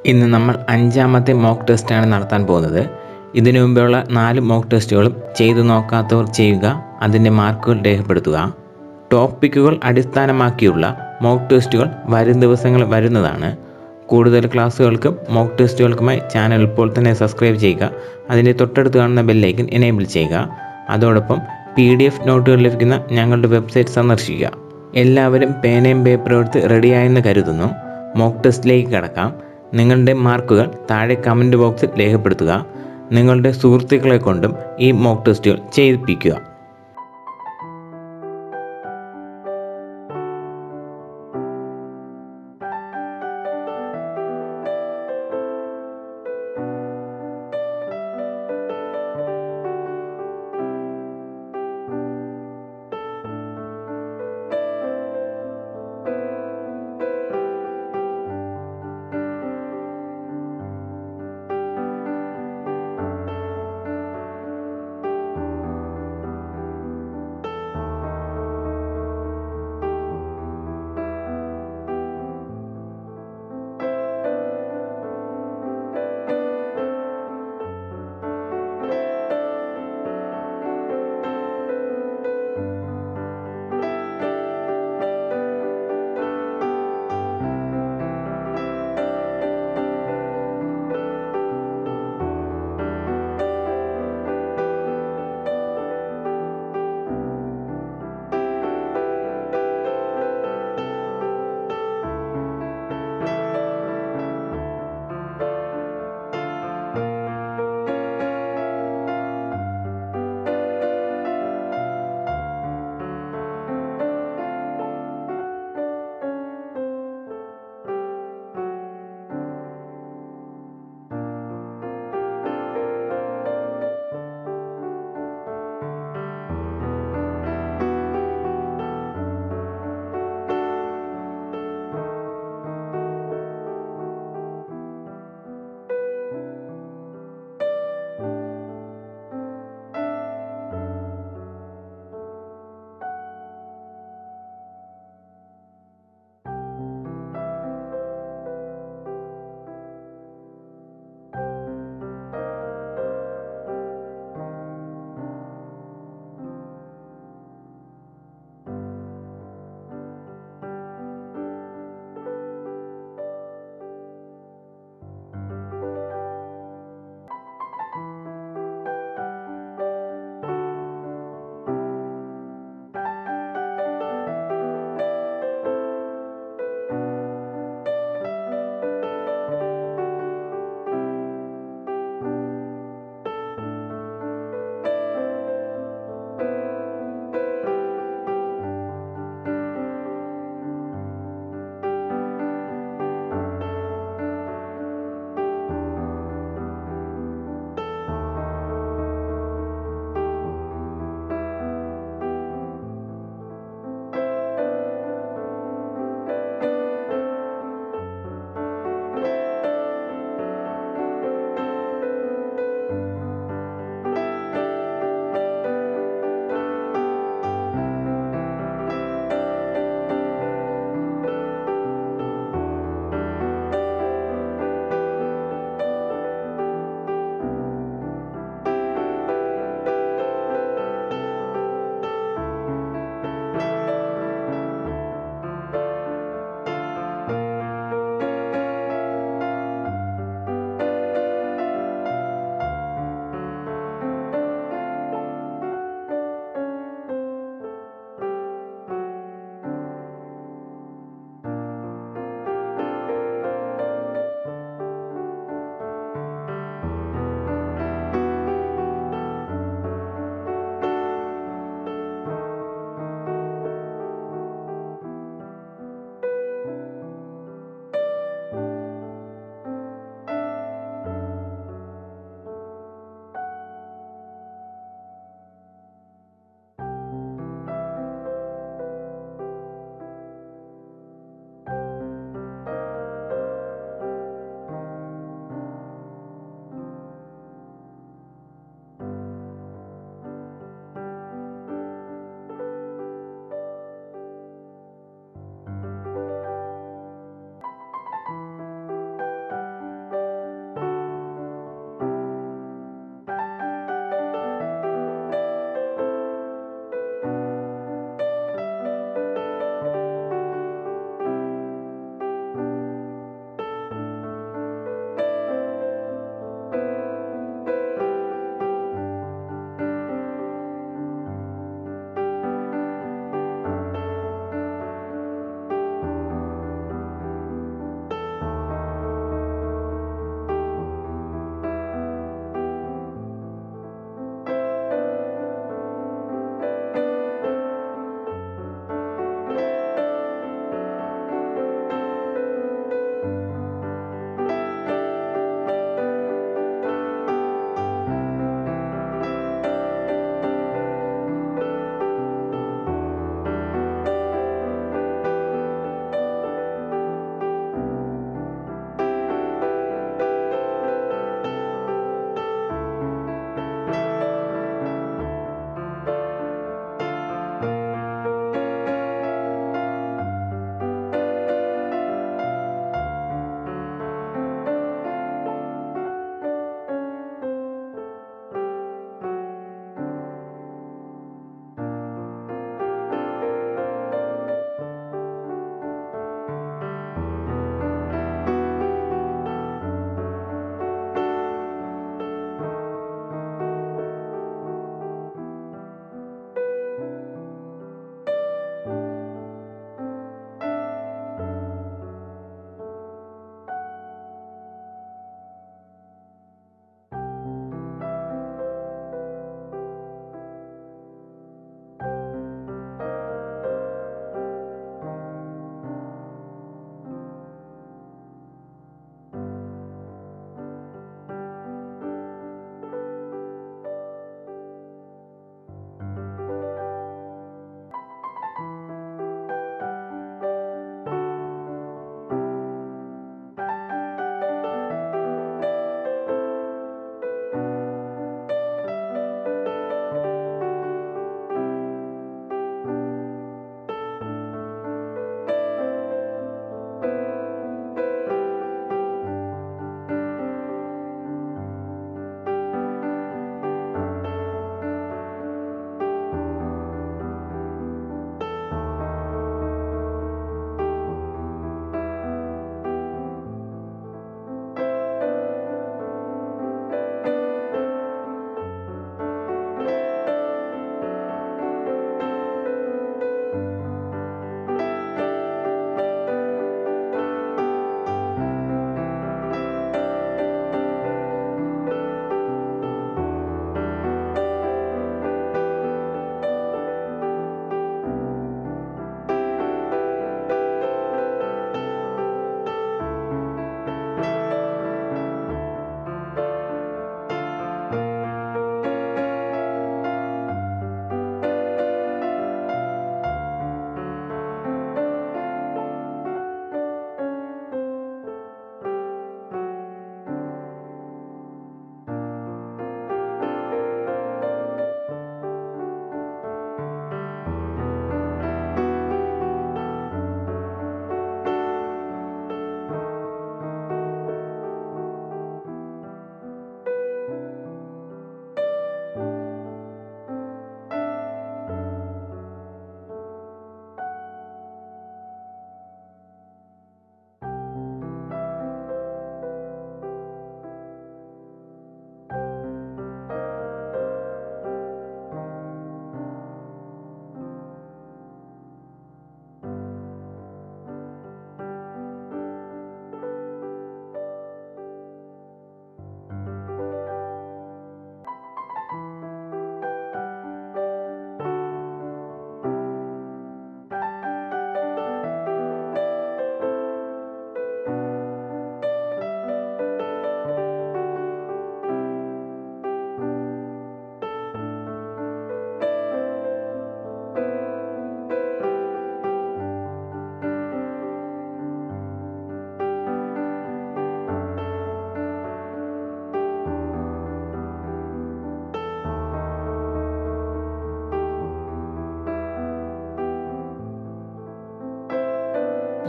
ഇന്ന് നമ്മൾ അഞ്ചാമത്തെ മോക്ക് ടെസ്റ്റാണ് നടത്താൻ പോകുന്നത് ഇതിനു മുമ്പുള്ള നാല് മോക്ക് ടെസ്റ്റുകളും ചെയ്തു നോക്കാത്തവർ ചെയ്യുക അതിൻ്റെ മാർക്കുകൾ രേഖപ്പെടുത്തുക ടോപ്പിക്കുകൾ അടിസ്ഥാനമാക്കിയുള്ള മോക്ക് ടെസ്റ്റുകൾ വരും ദിവസങ്ങളിൽ വരുന്നതാണ് കൂടുതൽ ക്ലാസ്സുകൾക്കും മോക്ക് ടെസ്റ്റുകൾക്കുമായി ചാനൽ ഇപ്പോൾ തന്നെ സബ്സ്ക്രൈബ് ചെയ്യുക അതിൻ്റെ തൊട്ടടുത്ത് കാണുന്ന ബെല്ലൈക്കൻ എനേബിൾ ചെയ്യുക അതോടൊപ്പം പി ഡി എഫ് നോട്ടുകൾ ലഭിക്കുന്ന ഞങ്ങളുടെ വെബ്സൈറ്റ് സന്ദർശിക്കുക എല്ലാവരും പേനയും പേപ്പറും എടുത്ത് റെഡിയായെന്ന് കരുതുന്നു മോക്ക് ടെസ്റ്റിലേക്ക് കടക്കാം നിങ്ങളുടെ മാർക്കുകൾ താഴെ കമൻറ്റ് ബോക്സിൽ രേഖപ്പെടുത്തുക നിങ്ങളുടെ സുഹൃത്തുക്കളെ കൊണ്ടും ഈ മോക്ക് ടെസ്റ്റുകൾ ചെയ്യിപ്പിക്കുക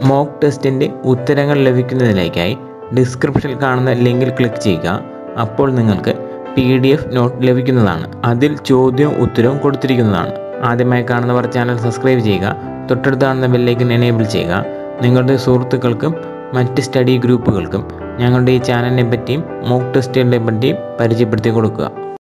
മോക്ക് ടെസ്റ്റിൻ്റെ ഉത്തരങ്ങൾ ലഭിക്കുന്നതിലേക്കായി ഡിസ്ക്രിപ്ഷനിൽ കാണുന്ന ലിങ്കിൽ ക്ലിക്ക് ചെയ്യുക അപ്പോൾ നിങ്ങൾക്ക് പി ഡി എഫ് നോട്ട് ലഭിക്കുന്നതാണ് അതിൽ ചോദ്യവും ഉത്തരവും കൊടുത്തിരിക്കുന്നതാണ് ആദ്യമായി കാണുന്നവർ ചാനൽ സബ്സ്ക്രൈബ് ചെയ്യുക തൊട്ടടുത്ത് കാണുന്ന ബെല്ലൈക്കൻ എനേബിൾ ചെയ്യുക നിങ്ങളുടെ സുഹൃത്തുക്കൾക്കും മറ്റ് സ്റ്റഡി ഗ്രൂപ്പുകൾക്കും ഞങ്ങളുടെ ഈ ചാനലിനെ പറ്റിയും മോക്ക് ടെസ്റ്റുകളെ പറ്റിയും പരിചയപ്പെടുത്തി കൊടുക്കുക